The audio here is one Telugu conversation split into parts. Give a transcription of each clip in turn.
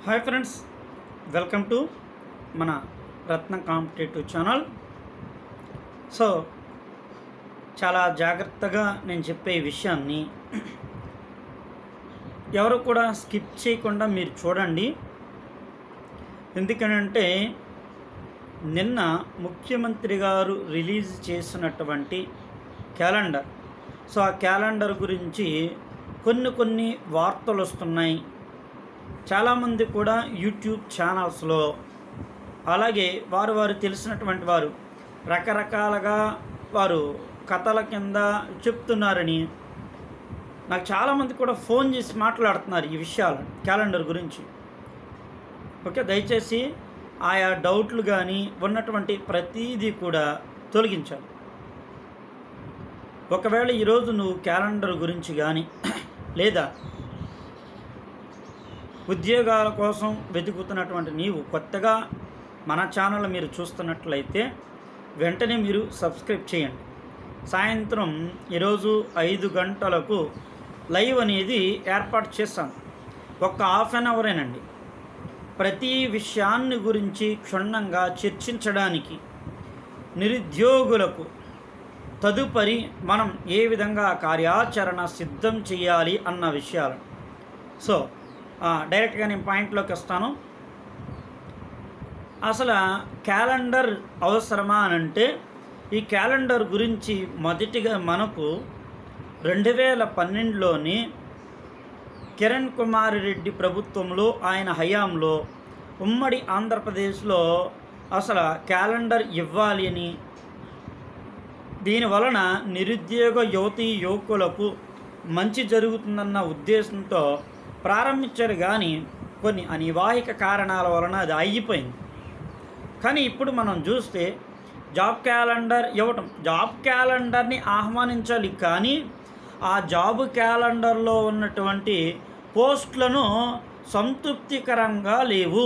హాయ్ ఫ్రెండ్స్ వెల్కమ్ టు మన రత్న కాంపిటేటివ్ ఛానల్ సో చాలా జాగ్రత్తగా నేను చెప్పే ఈ విషయాన్ని ఎవరు కూడా స్కిప్ చేయకుండా మీరు చూడండి ఎందుకనంటే నిన్న ముఖ్యమంత్రి గారు రిలీజ్ చేసినటువంటి క్యాలెండర్ సో ఆ క్యాలెండర్ గురించి కొన్ని కొన్ని వార్తలు వస్తున్నాయి చాలామంది కూడా యూట్యూబ్ ఛానల్స్లో అలాగే వారు వారు తెలిసినటువంటి వారు రకరకాలుగా వారు కథల కింద చెప్తున్నారని నాకు చాలామంది కూడా ఫోన్ చేసి మాట్లాడుతున్నారు ఈ విషయాలు క్యాలెండర్ గురించి ఓకే దయచేసి ఆయా డౌట్లు కానీ ఉన్నటువంటి ప్రతీది కూడా తొలగించాలి ఒకవేళ ఈరోజు నువ్వు క్యాలెండర్ గురించి కానీ లేదా ఉద్యోగాల కోసం వెతుకుతున్నటువంటి నీవు కొత్తగా మన ఛానల్ మీరు చూస్తున్నట్లయితే వెంటనే మీరు సబ్స్క్రైబ్ చేయండి సాయంత్రం ఈరోజు ఐదు గంటలకు లైవ్ అనేది ఏర్పాటు చేస్తాను ఒక హాఫ్ అన్ అవరేనండి ప్రతి విషయాన్ని గురించి క్షుణ్ణంగా చర్చించడానికి నిరుద్యోగులకు తదుపరి మనం ఏ విధంగా కార్యాచరణ సిద్ధం చేయాలి అన్న విషయాలు సో డైరెక్ట్గా నేను పాయింట్లోకి వస్తాను అసలు క్యాలెండర్ అవసరమా అని అంటే ఈ క్యాలెండర్ గురించి మొదటిగా మనకు రెండు వేల పన్నెండులోని కిరణ్ కుమార్ రెడ్డి ప్రభుత్వంలో ఆయన హయాంలో ఉమ్మడి ఆంధ్రప్రదేశ్లో అసలు క్యాలెండర్ ఇవ్వాలి అని దీని వలన నిరుద్యోగ యువతీ యువకులకు మంచి జరుగుతుందన్న ఉద్దేశంతో ప్రారంభించారు కానీ కొన్ని అనివాహిక కారణాల వలన అది ఆగిపోయింది కానీ ఇప్పుడు మనం చూస్తే జాబ్ క్యాలెండర్ ఇవ్వటం జాబ్ క్యాలెండర్ని ఆహ్వానించాలి కానీ ఆ జాబ్ క్యాలెండర్లో ఉన్నటువంటి పోస్టులను సంతృప్తికరంగా లేవు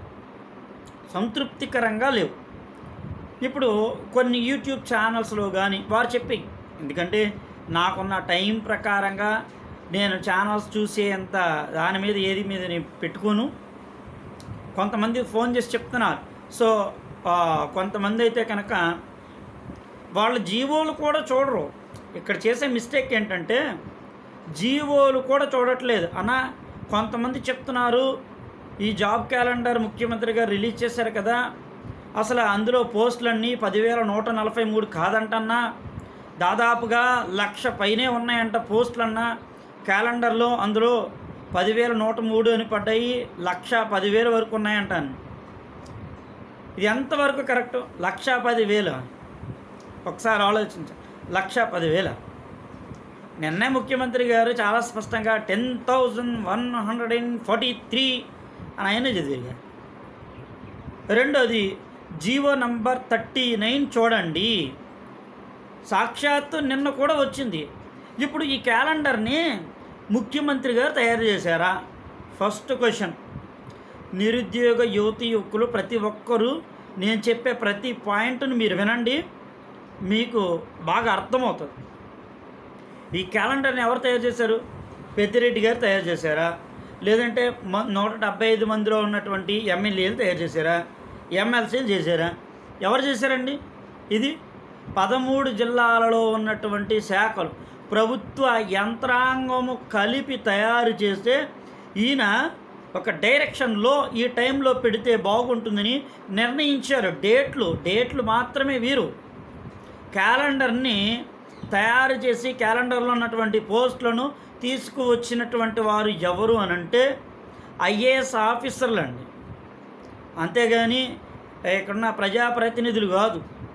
సంతృప్తికరంగా లేవు ఇప్పుడు కొన్ని యూట్యూబ్ ఛానల్స్లో కానీ వారు చెప్పి ఎందుకంటే నాకున్న టైం ప్రకారంగా నేను ఛానల్స్ చూసేంత దాని మీద ఏది మీద నేను పెట్టుకోను కొంతమంది ఫోన్ చేసి చెప్తున్నారు సో ఆ, కొంతమంది అయితే కనుక వాళ్ళ జీవోలు కూడా చూడరు ఇక్కడ చేసే మిస్టేక్ ఏంటంటే జీవోలు కూడా చూడట్లేదు అన్న కొంతమంది చెప్తున్నారు ఈ జాబ్ క్యాలెండర్ ముఖ్యమంత్రి గారు రిలీజ్ చేశారు కదా అసలు అందులో పోస్టులన్నీ పదివేల నూట నలభై మూడు కాదంటన్నా దాదాపుగా లక్ష పైనే ఉన్నాయంట పోస్టులన్నా క్యాలెండర్లో అందులో పదివేల నూట మూడు అని పడ్డాయి లక్ష పదివేల వరకు ఉన్నాయంటాను ఇది ఎంతవరకు కరెక్ట్ లక్ష పదివేలు ఒకసారి ఆలోచించ లక్ష పదివేల నిన్నే ముఖ్యమంత్రి గారు చాలా స్పష్టంగా ten thousand one hundred and forty three అని ఆయన చదివారు రెండోది జీవో నంబర్ థర్టీ నైన్ చూడండి సాక్షాత్తు నిన్న కూడా వచ్చింది ఇప్పుడు ఈ క్యాలెండర్ని ముఖ్యమంత్రి గారు తయారు చేశారా ఫస్ట్ క్వశ్చన్ నిరుద్యోగ యువతి యువకులు ప్రతి ఒక్కరూ నేను చెప్పే ప్రతి పాయింట్ని మీరు వినండి మీకు బాగా అర్థమవుతుంది ఈ క్యాలెండర్ని ఎవరు తయారు చేశారు పెద్దిరెడ్డి గారు తయారు చేశారా లేదంటే మ- నూట డెబ్బై ఐదు మందిలో ఉన్నటువంటి ఎమ్మెల్యేలు తయారు చేశారా ఎమ్మెల్సీలు చేశారా ఎవరు చేశారండి ఇది పదమూడు జిల్లాలలో ఉన్నటువంటి శాఖలు ప్రభుత్వ యంత్రాంగము కలిపి తయారు చేస్తే ఈయన ఒక డైరెక్షన్లో ఈ టైంలో పెడితే బాగుంటుందని నిర్ణయించారు డేట్లు డేట్లు మాత్రమే వీరు క్యాలెండర్ని తయారు చేసి క్యాలెండర్లో ఉన్నటువంటి పోస్టులను తీసుకువచ్చినటువంటి వారు ఎవరు అని అంటే ఐఏఎస్ ఆఫీసర్లు అండి అంతేగాని ఇక్కడున్న ప్రజాప్రతినిధులు కాదు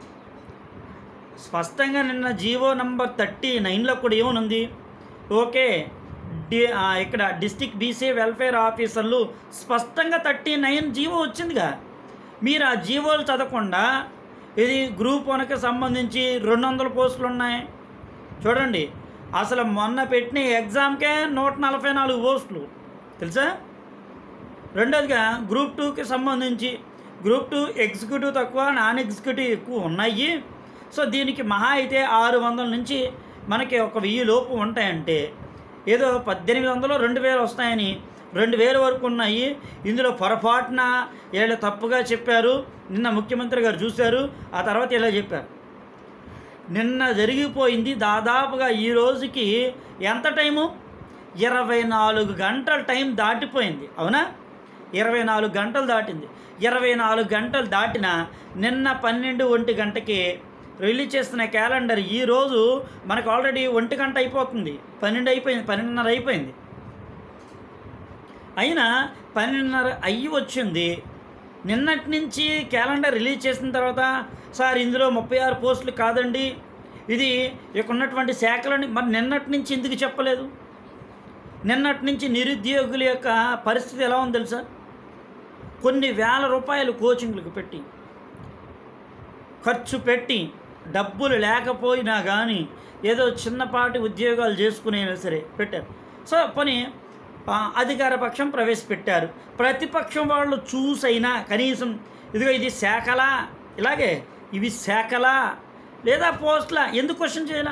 స్పష్టంగా నిన్న జీవో నంబర్ థర్టీ నైన్లో కూడా ఏమనుంది ఓకే డి ఆ, ఇక్కడ డిస్టిక్ బీసీ వెల్ఫేర్ ఆఫీసర్లు స్పష్టంగా థర్టీ నైన్ జీవో వచ్చిందిగా మీరు ఆ జీవోలు చదవకుండా ఇది గ్రూప్ వన్కి సంబంధించి రెండు వందల పోస్టులు ఉన్నాయి చూడండి అసలు మొన్న పెట్టిన ఎగ్జామ్కే నూట నలభై నాలుగు పోస్టులు తెలుసా రెండోదిగా గ్రూప్ టూకి సంబంధించి గ్రూప్ టూ ఎగ్జిక్యూటివ్ తక్కువ నాన్ ఎగ్జిక్యూటివ్ ఎక్కువ ఉన్నాయి సో దీనికి మహా అయితే ఆరు వందల నుంచి మనకి ఒక వెయ్యి లోపు ఉంటాయంటే ఏదో పద్దెనిమిది వందలు రెండు వేలు వస్తాయని రెండు వేల వరకు ఉన్నాయి ఇందులో పొరపాటున వీళ్ళు తప్పుగా చెప్పారు నిన్న ముఖ్యమంత్రి గారు చూశారు ఆ తర్వాత ఇలా చెప్పారు నిన్న జరిగిపోయింది దాదాపుగా ఈ రోజుకి ఎంత టైము ఇరవై నాలుగు గంటల టైం దాటిపోయింది అవునా ఇరవై నాలుగు గంటలు దాటింది ఇరవై నాలుగు గంటలు దాటిన నిన్న పన్నెండు ఒంటి గంటకి రిలీజ్ చేస్తున్న క్యాలెండర్ ఈరోజు మనకు ఆల్రెడీ ఒంటి గంట అయిపోతుంది పన్నెండు అయిపోయింది పన్నెండున్నర అయిపోయింది అయినా పన్నెండున్నర అయ్యి వచ్చింది నిన్నటి నుంచి క్యాలెండర్ రిలీజ్ చేసిన తర్వాత సార్ ఇందులో ముప్పై ఆరు పోస్టులు కాదండి ఇది ఇక్కడ ఉన్నటువంటి శాఖలని మరి నిన్నటి నుంచి ఎందుకు చెప్పలేదు నిన్నటి నుంచి నిరుద్యోగుల యొక్క పరిస్థితి ఎలా ఉంది తెలుసా కొన్ని వేల రూపాయలు కోచింగ్లకు పెట్టి ఖర్చు పెట్టి డబ్బులు లేకపోయినా కానీ ఏదో చిన్నపాటి ఉద్యోగాలు చేసుకునేనా సరే పెట్టారు సో పని ఆ, అధికార పక్షం ప్రవేశపెట్టారు ప్రతిపక్షం వాళ్ళు చూసైనా కనీసం ఇదిగో ఇది శాఖలా ఇలాగే ఇవి శాఖలా లేదా పోస్ట్లా ఎందుకు క్వశ్చన్ చేయాలా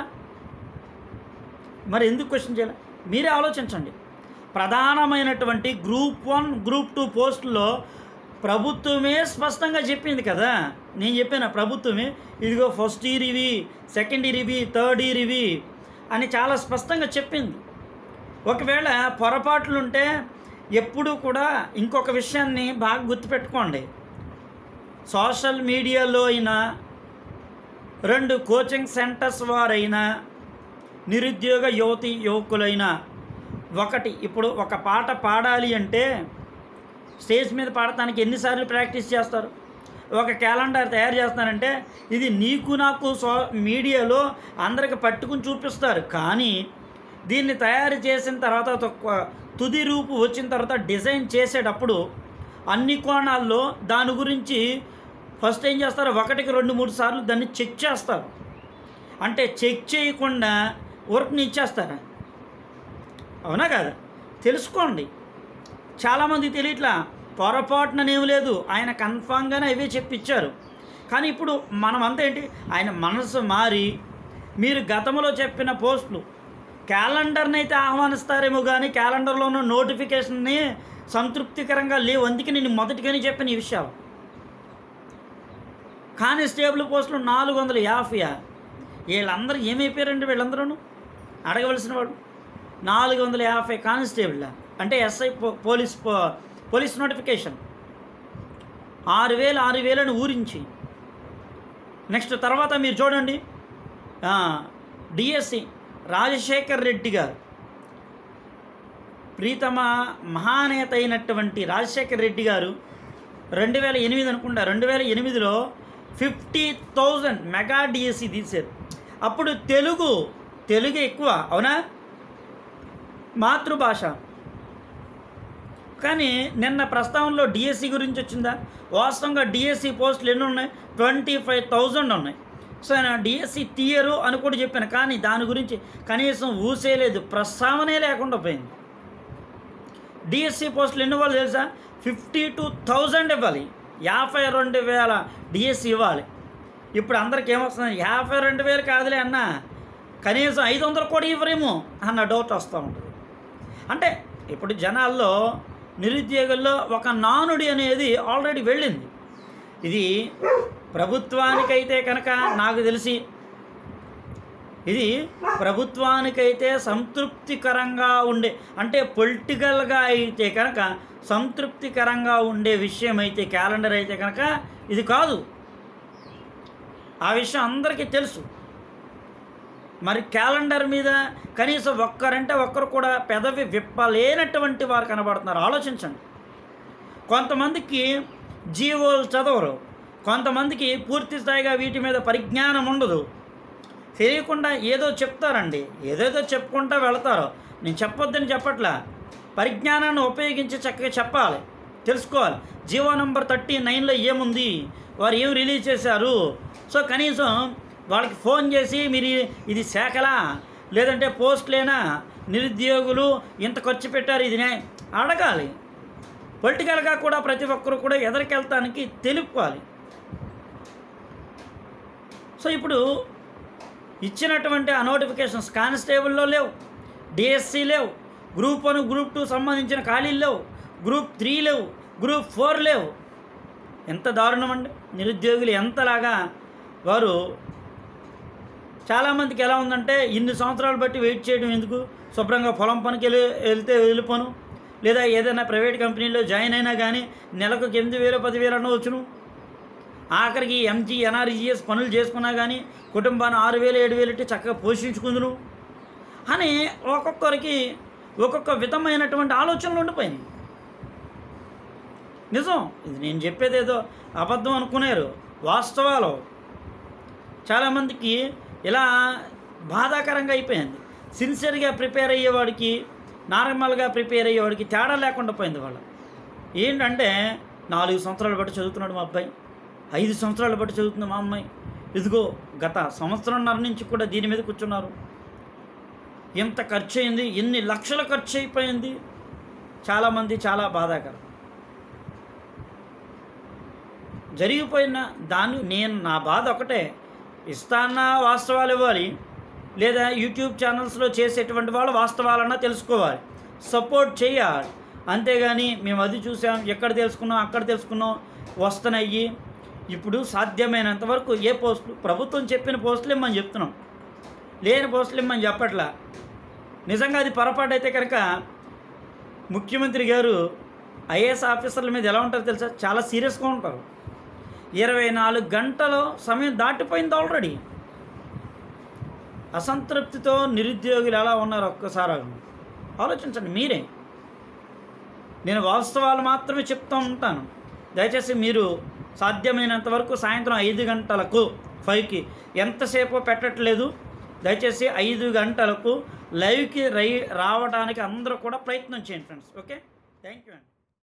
మరి ఎందుకు క్వశ్చన్ చేయాలి మీరే ఆలోచించండి ప్రధానమైనటువంటి గ్రూప్ వన్ గ్రూప్ టూ పోస్టుల్లో ప్రభుత్వమే స్పష్టంగా చెప్పింది కదా నేను చెప్పాను ప్రభుత్వమే ఇదిగో ఫస్ట్ ఇయర్ ఇవి సెకండ్ ఇయర్ ఇవి థర్డ్ ఇయర్ ఇవి అని చాలా స్పష్టంగా చెప్పింది ఒకవేళ పొరపాట్లు ఉంటే ఎప్పుడూ కూడా ఇంకొక విషయాన్ని బాగా గుర్తుపెట్టుకోండి సోషల్ మీడియాలో అయినా రెండు కోచింగ్ సెంటర్స్ వారైనా నిరుద్యోగ యువతి యువకులైనా ఒకటి ఇప్పుడు ఒక పాట పాడాలి అంటే స్టేజ్ మీద పాడటానికి ఎన్నిసార్లు ప్రాక్టీస్ చేస్తారు ఒక క్యాలెండర్ తయారు చేస్తున్నారంటే ఇది నీకు నాకు సో మీడియాలో అందరికి పట్టుకుని చూపిస్తారు కానీ దీన్ని తయారు చేసిన తర్వాత ఒక తుది రూపు వచ్చిన తర్వాత డిజైన్ చేసేటప్పుడు అన్ని కోణాల్లో దాని గురించి ఫస్ట్ ఏం చేస్తారు ఒకటికి రెండు మూడు సార్లు దాన్ని చెక్ చేస్తారు అంటే చెక్ చేయకుండా వర్క్ని ఇచ్చేస్తారా అవునా కదా తెలుసుకోండి చాలామంది తెలియట్లా పొరపాటుననేమి లేదు ఆయన కన్ఫామ్గానే అవే చెప్పించారు కానీ ఇప్పుడు మనమంతా ఏంటి ఆయన మనసు మారి మీరు గతంలో చెప్పిన పోస్టులు క్యాలెండర్ని అయితే ఆహ్వానిస్తారేమో కానీ క్యాలెండర్లో ఉన్న నోటిఫికేషన్ని సంతృప్తికరంగా లేవు అందుకే నేను మొదటిగానే చెప్పిన ఈ విషయాలు కానిస్టేబుల్ పోస్టులు నాలుగు వందల యాభైయా వీళ్ళందరూ ఏమైపోయారండి వీళ్ళందరూ అడగవలసిన వాడు నాలుగు వందల యాభై కానిస్టేబుల్ అంటే ఎస్ఐ పో- పోలీస్ పో- పోలీస్ నోటిఫికేషన్ ఆరు వేలు ఆరు వేలను ఊరించి నెక్స్ట్ తర్వాత మీరు చూడండి డిఎస్సి రాజశేఖర్ రెడ్డి గారు ప్రీతమ మహానేత అయినటువంటి రాజశేఖర్ రెడ్డి గారు రెండు వేల ఎనిమిది అనుకుంటా రెండు వేల ఎనిమిదిలో ఫిఫ్టీ థౌజండ్ మెగా డిఎస్సి తీశారు అప్పుడు తెలుగు తెలుగు ఎక్కువ అవునా మాతృభాష కానీ నిన్న ప్రస్తావనలో డిఎస్సి గురించి వచ్చిందా వాస్తవంగా డిఎస్సి పోస్టులు ఎన్ని ఉన్నాయి ట్వంటీ ఫైవ్ థౌజండ్ ఉన్నాయి సో ఆయన డిఎస్సి తీయరు అని కూడా చెప్పాను కానీ దాని గురించి కనీసం ఊసేయలేదు ప్రస్తావనే లేకుండా పోయింది డిఎస్సి పోస్టులు ఎన్ని ఇవ్వాలి తెలుసా ఫిఫ్టీ టూ థౌజండ్ ఇవ్వాలి యాభై రెండు వేల డిఎస్సి ఇవ్వాలి ఇప్పుడు అందరికి ఏమొస్తుంది యాభై రెండు వేలు కాదులే అన్న కనీసం ఐదు వందలు కూడా ఇవ్వరేమో అన్న డౌట్ వస్తూ ఉంటుంది అంటే ఇప్పుడు జనాల్లో నిరుద్యోగుల్లో ఒక నానుడి అనేది ఆల్రెడీ వెళ్ళింది ఇది ప్రభుత్వానికైతే కనుక నాకు తెలిసి ఇది ప్రభుత్వానికైతే సంతృప్తికరంగా ఉండే అంటే పొలిటికల్గా అయితే కనుక సంతృప్తికరంగా ఉండే విషయం అయితే క్యాలెండర్ అయితే కనుక ఇది కాదు ఆ విషయం అందరికీ తెలుసు మరి క్యాలెండర్ మీద కనీసం ఒక్కరంటే ఒక్కరు కూడా పెదవి విప్పలేనటువంటి వారు కనబడుతున్నారు ఆలోచించండి కొంతమందికి జీవోలు చదవరు కొంతమందికి పూర్తి స్థాయిగా వీటి మీద పరిజ్ఞానం ఉండదు తెలియకుండా ఏదో చెప్తారండి ఏదేదో చెప్పుకుంటా వెళతారు నేను చెప్పొద్దని చెప్పట్లా పరిజ్ఞానాన్ని ఉపయోగించి చక్కగా చెప్పాలి తెలుసుకోవాలి జీవో నంబర్ థర్టీ నైన్లో ఏముంది వారు ఏం రిలీజ్ చేశారు సో కనీసం వాళ్ళకి ఫోన్ చేసి మీరు ఇది శాఖలా లేదంటే పోస్ట్లేనా నిరుద్యోగులు ఇంత ఖర్చు పెట్టారు ఇది న్యాయం అడగాలి పొలిటికల్గా కూడా ప్రతి ఒక్కరు కూడా ఎదరికెళ్తానికి తెలుపాలి సో ఇప్పుడు ఇచ్చినటువంటి ఆ నోటిఫికేషన్స్ కానిస్టేబుల్లో లేవు డిఎస్సి లేవు గ్రూప్ వన్ గ్రూప్ టూ సంబంధించిన ఖాళీలు లేవు గ్రూప్ త్రీ లేవు గ్రూప్ ఫోర్ లేవు ఎంత దారుణం అండి నిరుద్యోగులు ఎంతలాగా వారు చాలామందికి ఎలా ఉందంటే ఇన్ని సంవత్సరాలు బట్టి వెయిట్ చేయడం ఎందుకు శుభ్రంగా పొలం పనికి వెళ్ళి వెళ్తే వెళ్ళిపోను లేదా ఏదైనా ప్రైవేట్ కంపెనీలో జాయిన్ అయినా కానీ నెలకు ఎనిమిది వేలు పదివేలు అన్న వచ్చును ఆఖరికి ఎంజీ ఎన్ఆర్జీఎస్ పనులు చేసుకున్నా కానీ కుటుంబాన్ని ఆరు వేలు ఏడు వేలు ఇట్టి చక్కగా పోషించుకుందును అని ఒక్కొక్కరికి ఒక్కొక్క విధమైనటువంటి ఆలోచనలు ఉండిపోయింది నిజం ఇది నేను చెప్పేది ఏదో అబద్ధం అనుకునేరు వాస్తవాలు చాలామందికి ఇలా బాధాకరంగా అయిపోయింది సిన్సియర్గా ప్రిపేర్ అయ్యేవాడికి నార్మల్గా ప్రిపేర్ అయ్యేవాడికి తేడా లేకుండా పోయింది వాళ్ళు ఏంటంటే నాలుగు సంవత్సరాలు బట్టి చదువుతున్నాడు మా అబ్బాయి ఐదు సంవత్సరాలు బట్టి చదువుతుంది మా అమ్మాయి ఇదిగో గత సంవత్సరంన్నర నుంచి కూడా దీని మీద కూర్చున్నారు ఎంత ఖర్చు అయింది ఎన్ని లక్షల ఖర్చు అయిపోయింది చాలామంది చాలా బాధాకరం జరిగిపోయిన దాన్ని నేను నా బాధ ఒకటే ఇస్తాన్న వాస్తవాలు ఇవ్వాలి లేదా యూట్యూబ్ ఛానల్స్లో చేసేటువంటి వాళ్ళు వాస్తవాలన్నా తెలుసుకోవాలి సపోర్ట్ చేయాలి అంతేగాని మేము అది చూసాం ఎక్కడ తెలుసుకున్నాం అక్కడ తెలుసుకున్నాం వస్తున్నాయి ఇప్పుడు సాధ్యమైనంత వరకు ఏ పోస్టులు ప్రభుత్వం చెప్పిన పోస్టులు ఇమ్మని చెప్తున్నాం లేని పోస్టులు ఇమ్మని చెప్పట్లా నిజంగా అది పొరపాటు అయితే కనుక ముఖ్యమంత్రి గారు ఐఏఎస్ ఆఫీసర్ల మీద ఎలా ఉంటారో తెలుసా చాలా సీరియస్గా ఉంటారు ఇరవై నాలుగు గంటలు సమయం దాటిపోయింది ఆల్రెడీ అసంతృప్తితో నిరుద్యోగులు ఎలా ఉన్నారు ఒక్కసారి ఆలోచించండి మీరే నేను వాస్తవాలు మాత్రమే చెప్తూ ఉంటాను దయచేసి మీరు సాధ్యమైనంత వరకు సాయంత్రం ఐదు గంటలకు ఫైవ్కి ఎంతసేపు పెట్టట్లేదు దయచేసి ఐదు గంటలకు లైవ్కి రై రావడానికి అందరూ కూడా ప్రయత్నం చేయండి ఫ్రెండ్స్ ఓకే థ్యాంక్ యూ అండి